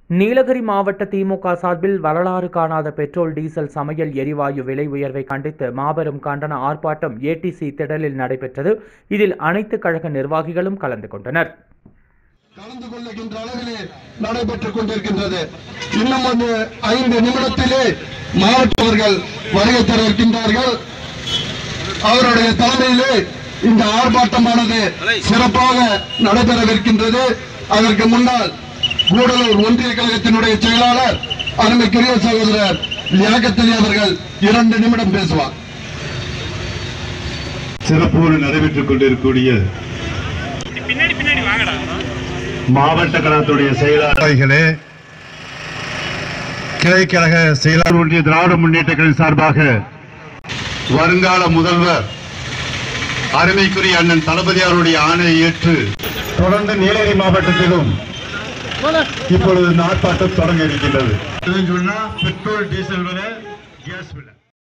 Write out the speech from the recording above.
நீலகிரி மாவட்ட திமுக சார்பில் வரலாறு காணாத பெட்ரோல் டீசல் சமையல் எரிவாயு விலை உயர்வை கண்டித்து மாபெரும் கண்டன ஆர்ப்பாட்டம் ஏடிசி திடலில் நடைபெற்றது இதில் அனைத்து கழக நிர்வாகிகளும் கலந்து கொண்டனர் கலந்து கொள்ளுகின்ற அளவிலே நடைபெற்றுக் கொண்டிருக்கின்றது இன்னும் வந்து ஐந்து நிமிடத்திலே மாவட்டவர்கள் வருகை தர இருக்கின்றார்கள் அவருடைய தலைமையிலே இந்த ஆர்ப்பாட்டமானது சிறப்பாக நடைபெறவிருக்கின்றது அதற்கு முன்னால் கூடலூர் ஒன்றிய கழகத்தினுடைய செயலாளர் அருமைக்குரிய சகோதரர் லியாகத்தலி அவர்கள் இரண்டு நிமிடம் பேசுவார் சிறப்போடு நடைபெற்றுக் கொண்டிருக்கக்கூடிய மாவட்ட கழகத்துடைய செயலாளர்களே கிளைக்கழக செயலாளர் ஒன்றிய திராவிட முன்னேற்ற கழகம் சார்பாக வருங்கால முதல்வர் அருமைக்குரிய அண்ணன் தளபதியாருடைய ஆணையை ஏற்று தொடர்ந்து நீலகிரி மாவட்டத்திலும் இப்பொழுது இந்த ஆர்ப்பாட்டம் தொடங்க இருக்கின்றது சொன்னா பெட்ரோல் டீசல் விலை கேஸ் விலை